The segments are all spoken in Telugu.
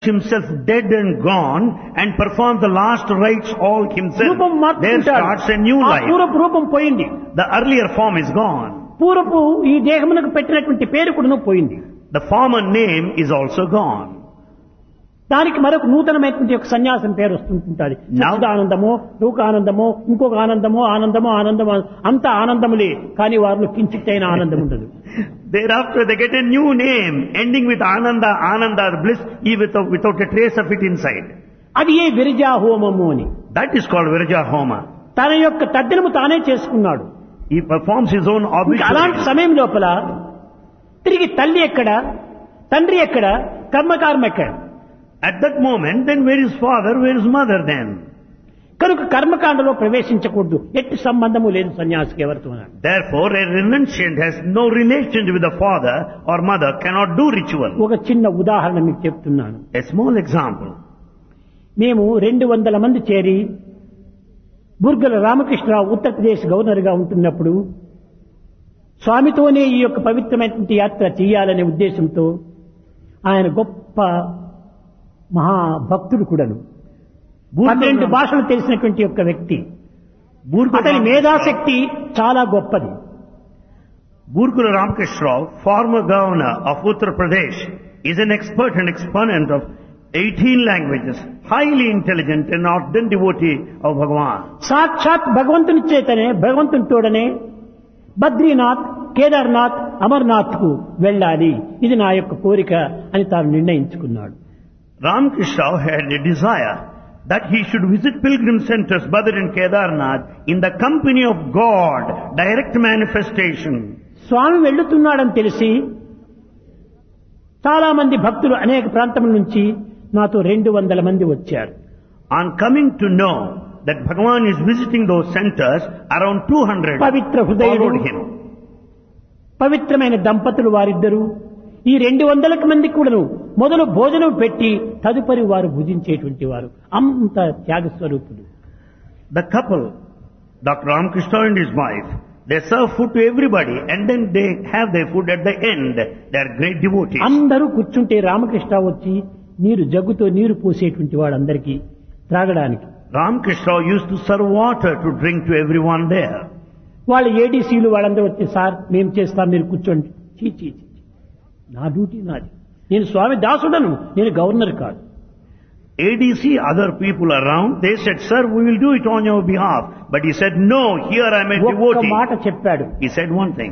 himself dead and gone and performs the last rites all himself. రూపం There starts మార్చుకుంటాడు a new ఆ life. పూర్వపు రూపం పోయింది The earlier form is gone. పూర్వపు ఈ దేహమునకు పెట్టినటువంటి పేరు కూడాను పోయింది The former name is also gone. దానికి మరొక నూతనమైనటువంటి ఒక సన్యాసం పేరు వస్తుంటుంది ఆనందమో ఆనందమో ఇంకొక ఆనందమో ఆనందమో ఆనందమో అంత ఆనందములే కానీ వారిలో కించిత్తైన ఆనందం ఉండదు Thereafter they get a new name ending with Ananda, Ananda, bliss, e- without, without a trace of it inside. అది ఏ విరజా హోమము అని That is called Viraja Homa. తన యొక్క తద్దినము తానే చేసుకున్నాడు He performs his own ఇంకా అలాంటి obligation. సమయం లోపల తిరిగి తల్లి ఎక్కడ తండ్రి ఎక్కడ కర్మకారం ఎక్కడ At that moment, then where is father, where is mother then? కనుక కర్మకాండలో ప్రవేశించకూడదు ఎట్టి సంబంధము లేదు సన్యాసికి ఎవరితో Therefore, a renunciant has no relation with the father or mother, cannot do ritual. ఒక చిన్న ఉదాహరణ మీకు చెప్తున్నాను A small example. మేము రెండు వందల మంది చేరి బుర్గల రామకృష్ణరావు ఉత్తరప్రదేశ్ గవర్నర్గా ఉంటున్నప్పుడు స్వామితోనే ఈ యొక్క పవిత్రమైనటువంటి యాత్ర చేయాలనే ఉద్దేశంతో ఆయన గొప్ప మహాభక్తుడు కూడాను పన్నెండు భాషలు తెలిసినటువంటి యొక్క వ్యక్తి అతని మేధాశక్తి చాలా గొప్పది Burkula Ramakrishna Rao, former governor of Uttar Pradesh, is an expert and exponent of 18 languages, highly intelligent and ardent devotee of Bhagavan. సాక్షాత్ భగవంతుని చేతనే భగవంతుని తోడనే బద్రీనాథ్ కేదార్నాథ్ అమర్నాథ్ కు వెళ్ళాలి ఇది నా యొక్క కోరిక అని తాను నిర్ణయించుకున్నాడు Ramakrishna Rao had a desire that he should visit pilgrim centers Badr and Kedarnath in the company of God, direct manifestation. స్వామి వెళ్ళుతున్నాడని తెలిసి చాలా మంది భక్తులు అనేక ప్రాంతముల నుంచి నాతో రెండు వందల మంది వచ్చారు On coming to know that Bhagavan is visiting those centers, around 200 Pavitra హృదయుడు followed him. పవిత్రమైన దంపతులు వారిద్దరూ ఈ రెండు వందల మంది కూడాను మొదలు భోజనం పెట్టి తదుపరి వారు భుజించేటువంటి వారు అంత త్యాగ స్వరూపులు The couple, Dr. Ramakrishna and his wife, they serve food to everybody and then they have their food at the end. They are great devotees. అందరూ కూర్చుంటే రామకృష్ణ వచ్చి నీరు జగ్గుతో నీరు పోసేటువంటి వాడందరికీ త్రాగడానికి Ramakrishna used to serve water to drink to everyone there. వాళ్ళ ఏడీసీలు వాళ్ళందరూ వచ్చి సార్ మేము చేస్తాం మీరు కూర్చోండి చీ చీ చీ. నా డ్యూటీ నాది నేను స్వామి దాసుడను నేను గవర్నర్ కాదు ADC, other people around, they said, sir, we will do it on your behalf. But he said, no, here I am a ఒక్క devotee. మాట చెప్పాడు He said one thing.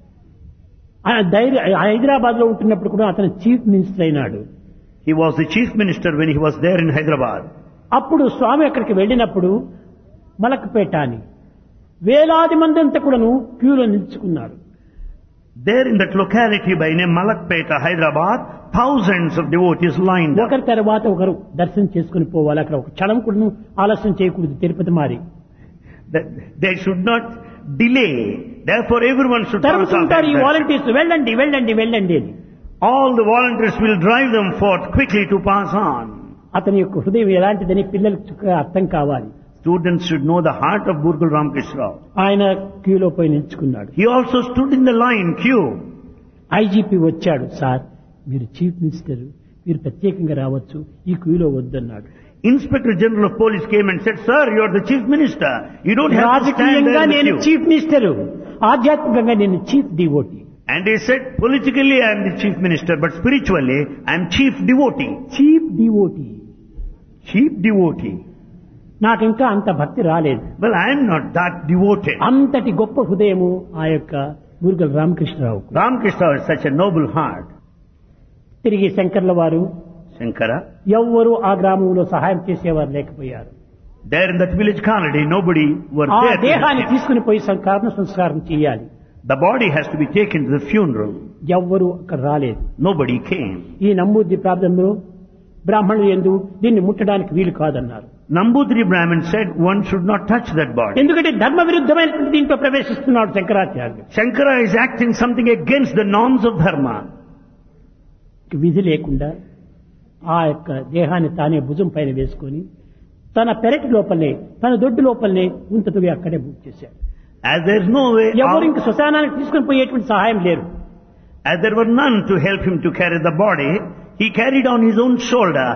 ఆయన ధైర్య హైదరాబాద్ లో ఉంటున్నప్పుడు కూడా అతను చీఫ్ మినిస్టర్ అయినాడు He was the chief minister when he was there in Hyderabad. అప్పుడు స్వామి అక్కడికి వెళ్ళినప్పుడు మలక్పేట అని వేలాది మంది అంతా కూడాను క్యూలో నిలుచుకున్నారు There in that locality by name Malakpeta, Hyderabad, thousands of devotees lined up. ఒకరి తర్వాత ఒకరు దర్శనం చేసుకుని పోవాలి అక్కడ ఒక క్షణం కూడాను ఆలస్యం చేయకూడదు తిరుపతి మారి That They should not delay. Therefore everyone should pass on తరుగుతుంటారు ఈ that. వాలంటీర్స్ వెళ్ళండి వెళ్ళండి వెళ్ళండి అని All the volunteers will drive them forth quickly to pass on. అతని యొక్క హృదయం ఎలాంటిదని పిల్లలకు చక్కగా అర్థం కావాలి Students should know the heart of Burkul Ramkrishna Rao. ఆయన క్యూలో పోయి నిల్చుకున్నాడు He also stood in the line queue. IGP వచ్చాడు సార్ మీరు చీఫ్ మినిస్టర్ మీరు ప్రత్యేకంగా రావచ్చు ఈ క్యూలో వద్దన్నాడు Inspector General of Police came and said, Sir, you are the Chief Minister. You don't have to stand రాజకీయంగా there in the నేను queue. చీఫ్ మినిస్టర్ ఆధ్యాత్మికంగా నేను chief devotee And he said, politically I am the Chief Minister, but spiritually I am Chief Devotee. Chief devotee Chief Devotee. నాకు ఇంకా అంత భక్తి రాలేదు Well, I am not that devoted. అంతటి గొప్ప హృదయము ఆ యొక్క గురుగల్ Ramakrishna Rao Ramakrishna has such a noble heart. తిరిగి శంకర్ల వారు Shankara, ఎవ్వరూ ఆ గ్రామంలో సహాయం చేసేవారు లేకపోయారు there in that village colony, nobody were ఆ there. to దేహాన్ని help him. తీసుకుని పోయి సంస్కారం సంస్కారం చేయాలి The body has to be taken to the funeral. ఎవ్వరూ అక్కడ రాలేదు Nobody came. ఈ నమ్మూద్ది ప్రాంతంలో బ్రాహ్మణులు ఎందు దీన్ని ముట్టడానికి వీలు కాదన్నారు Nambudri Brahmin said one should not touch that body. ఎందుకంటే ధర్మ విరుద్ధమైనటువంటి దీంట్లో ప్రవేశిస్తున్నాడు శంకరాచార్యులు Shankara is acting something against the norms of dharma. విధి లేకుండా ఆ యొక్క దేహాన్ని తానే భుజం పైన వేసుకొని తన పెరటి లోపలనే తన దొడ్డు లోపలనే ఉంతటివి అక్కడే బుక్ చేశాడు As there is no way ఎవరు out, ఇంక శ్మశానానికి తీసుకుని పోయేటువంటి సహాయం లేరు as there were none to help him to carry the body, he carried on his own shoulder